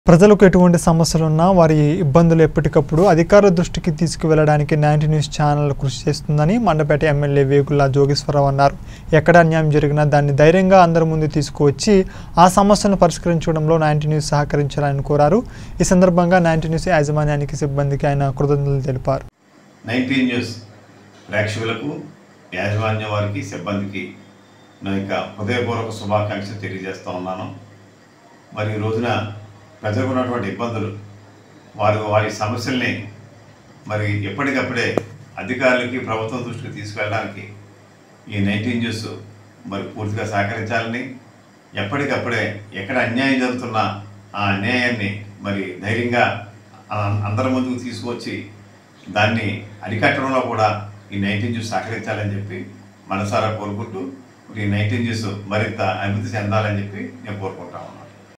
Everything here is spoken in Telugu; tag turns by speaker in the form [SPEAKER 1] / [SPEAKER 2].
[SPEAKER 1] ప్రజలకు ఎటువంటి సమస్యలున్నా వారి ఇబ్బందులు ఎప్పటికప్పుడు అధికారుల దృష్టికి తీసుకువెళ్లడానికి నైన్టీ న్యూస్ ఛానల్ కృషి చేస్తుందని మండపేట ఎమ్మెల్యే వేగుల్లా జోగేశ్వరరావు అన్నారు ఎక్కడ అన్యాయం జరిగినా దాన్ని ధైర్యంగా అందరి ముందు తీసుకువచ్చి ఆ సమస్యలను పరిష్కరించడంలో నైన్టీ న్యూస్ సహకరించాలని కోరారు ఈ సందర్భంగా నైన్టీ న్యూస్ యాజమాన్యానికి సిబ్బందికి ఆయన కృతజ్ఞతలు తెలిపారు
[SPEAKER 2] నైన్టీన్ న్యూస్ ప్రేక్షకులకు యాజమాన్య వారికి సిబ్బందికి నా యొక్క హృదయపూర్వక శుభాకాంక్షలు తెలియజేస్తూ ఉన్నాను మరి ఈ రోజున ప్రజలకు ఉన్నటువంటి ఇబ్బందులు వారు వారి సమస్యల్ని మరి ఎప్పటికప్పుడే అధికారులకి ప్రభుత్వం దృష్టికి తీసుకెళ్ళడానికి ఈ నైన్టీన్ న్యూస్ మరి పూర్తిగా సహకరించాలని ఎప్పటికప్పుడే ఎక్కడ అన్యాయం జరుగుతున్నా ఆ అన్యాయాన్ని మరి ధైర్యంగా ఆ- అందరి ముందుకు తీసుకొచ్చి దాన్ని అరికట్టడంలో కూడా ఈ నైన్టీన్ న్యూస్ సహకరించాలని చెప్పి మనసారా కోరుకుంటూ ఈ నైన్టీన్ న్యూస్ మరింత అభివృద్ధి చెందాలని చెప్పి నేను కోరుకుంటున్నాను